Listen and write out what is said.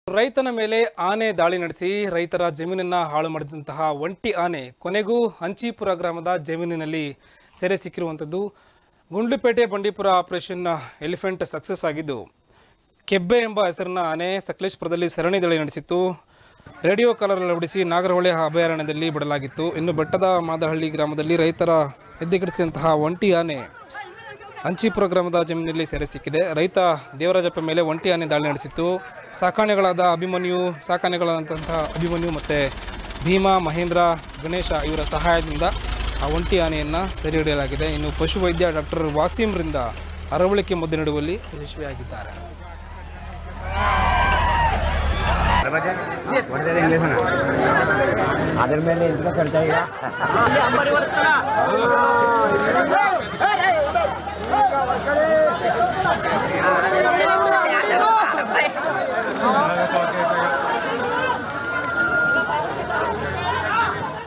ರೈತನ ಮೇಲೆ ಆನೆ ದಾಳಿ ನಡೆಸಿ ರೈತರ ಜಮೀನನ್ನ ಹಾಳು ಮಾಡಿದಂತಹ ಒಂಟಿ ಆನೆ ಕೊನೆಗೂ ಹಂಚೀಪುರ ಗ್ರಾಮದ ಜಮೀನಿನಲ್ಲಿ ಸೆರೆ ಸಿಕ್ಕಿರುವಂಥದ್ದು Gundlupet Bandipur operation elephant success ಆಗಿದ್ದು ಕೆಬ್ಬೆ ಎಂಬ ಹೆಸರಿನ ಆನೆ ಸಕಲೇಶ್ಪುರದಲ್ಲಿ ಸರಣಿ ದಾಳಿ ನಡೆಸಿತ್ತು ರೇಡಿಯೋ ಕಾಲರ್ ಅಳವಡಿಸಿ ನಾಗರಹೊಳೆ ಅಭಯಾರಣ್ಯದಲ್ಲಿ ಬಿಡಲಾಗಿತ್ತು ಇನ್ನು ಬೆಟ್ಟದ ಮಾದಹಳ್ಳಿ ಗ್ರಾಮದಲ್ಲಿ ರೈತರ ಎದ್ದೆಗಡಿಸಿದಂತಹ ಒಂಟಿ ಆನೆ ಅಂಚಿಪುರ ಗ್ರಾಮದ ಜಮೀನಿನಲ್ಲಿ ಸೆರೆ ಸಿಕ್ಕಿದೆ ರೈತ ದೇವರಾಜಪ್ಪ ಮೇಲೆ ಒಂಟಿ ಆನೆ ದಾಳಿ ನಡೆಸಿತ್ತು ಸಾಕಾಣೆಗಳಾದ ಅಭಿಮನ್ಯು ಸಾಕಾಣೆಗಳಾದಂತಹ ಅಭಿಮನ್ಯು ಮತ್ತು ಭೀಮಾ ಮಹೇಂದ್ರ ಗಣೇಶ ಇವರ ಸಹಾಯದಿಂದ ಆ ಒಂಟಿ ಆನೆಯನ್ನು ಸೆರೆ ಹಿಡಿಯಲಾಗಿದೆ ಇನ್ನು ಪಶುವೈದ್ಯ ಡಾಕ್ಟರ್ ವಾಸೀಮ್ರಿಂದ ಅರವಳಿಕೆ ಮದ್ದು ನೀಡುವಲ್ಲಿ ಯಶಸ್ವಿಯಾಗಿದ್ದಾರೆ ಅದ್ರ ಮೇಲೆ ಎಂತ ಕಟ್ತಾ ಇಲ್ಲ